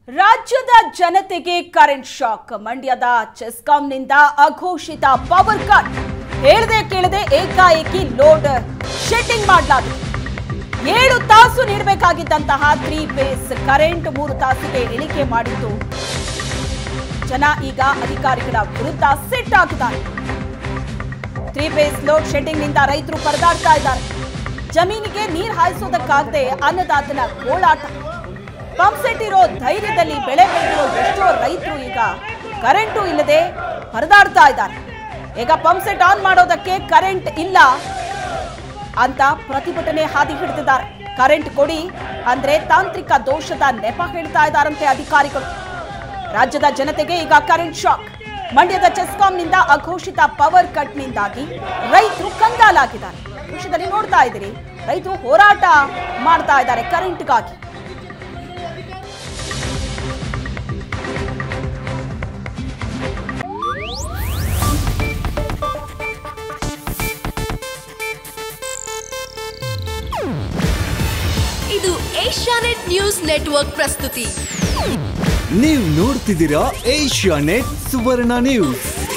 ರಾಜ್ಯದ ಜನತೆಗೆ current shock ಮಂಡ್ಯದ ಚೆಸ್ಕಾಂನಿಂದ ಅಘೋಷಿತ ಪವರ್ ಕಟ್ ಹೇಳದೆ ಕೇಳದೆ ಏಕಾಏಕಿ ಲೋಡ್ ಶೆಟ್ಟಿಂಗ್ ಮಾಡಲಾಗಿದೆ ಏಳು ತಾಸು ನೀಡಬೇಕಾಗಿದ್ದಂತಹ ತ್ರೀ ಫೇಸ್ ಕರೆಂಟ್ ಮೂರು ತಾಸಿಗೆ ಇಳಿಕೆ ಮಾಡಿದ್ದು ಜನ ಈಗ ಅಧಿಕಾರಿಗಳ ವಿರುದ್ಧ ಸಿಟ್ ಹಾಕಿದ್ದಾರೆ ತ್ರೀ ಫೇಸ್ ಲೋಡ್ ಶೆಡ್ಡಿಂಗ್ ನಿಂದ ರೈತರು ಪರದಾಡ್ತಾ ಇದ್ದಾರೆ ಜಮೀನಿಗೆ ನೀರು ಹಾಯಿಸೋದಕ್ಕಾಗದೆ ಅನ್ನದಾತನ ಗೋಳಾಟ ಪಂಪ್ ಸೆಟ್ ಇರೋ ಧೈರ್ಯದಲ್ಲಿ ಬೆಳೆ ಬೆಳೆದಿರೋ ಎಷ್ಟೋ ರೈತರು ಈಗ ಕರೆಂಟು ಇಲ್ಲದೆ ಪರದಾಡ್ತಾ ಇದ್ದಾರೆ ಈಗ ಪಂಪ್ ಸೆಟ್ ಆನ್ ಮಾಡೋದಕ್ಕೆ ಕರೆಂಟ್ ಇಲ್ಲ ಅಂತ ಪ್ರತಿಭಟನೆ ಹಾದಿ ಹಿಡಿದಿದ್ದಾರೆ ಕರೆಂಟ್ ಕೊಡಿ ಅಂದ್ರೆ ತಾಂತ್ರಿಕ ದೋಷದ ನೆಪ ಹೇಳ್ತಾ ಇದ್ದಾರಂತೆ ಅಧಿಕಾರಿಗಳು ರಾಜ್ಯದ ಜನತೆಗೆ ಈಗ ಕರೆಂಟ್ ಶಾಕ್ ಮಂಡ್ಯದ ಚೆಸ್ಕಾಂನಿಂದ ಅಘೋಷಿತ ಪವರ್ ಕಟ್ನಿಂದಾಗಿ ರೈತರು ಕಂಗಾಲಾಗಿದ್ದಾರೆ ದೃಶ್ಯದಲ್ಲಿ ನೋಡ್ತಾ ಇದ್ದೀರಿ ರೈತರು ಹೋರಾಟ ಮಾಡ್ತಾ ಇದ್ದಾರೆ ಕರೆಂಟ್ಗಾಗಿ ಇದು ಏಷ್ಯಾನೆಟ್ ನ್ಯೂಸ್ ನೆಟ್ವರ್ಕ್ ಪ್ರಸ್ತುತಿ ನೀವು ನೋಡ್ತಿದ್ದೀರಾ ಏಷ್ಯಾ ನೆಟ್ ಸುವರ್ಣ ನ್ಯೂಸ್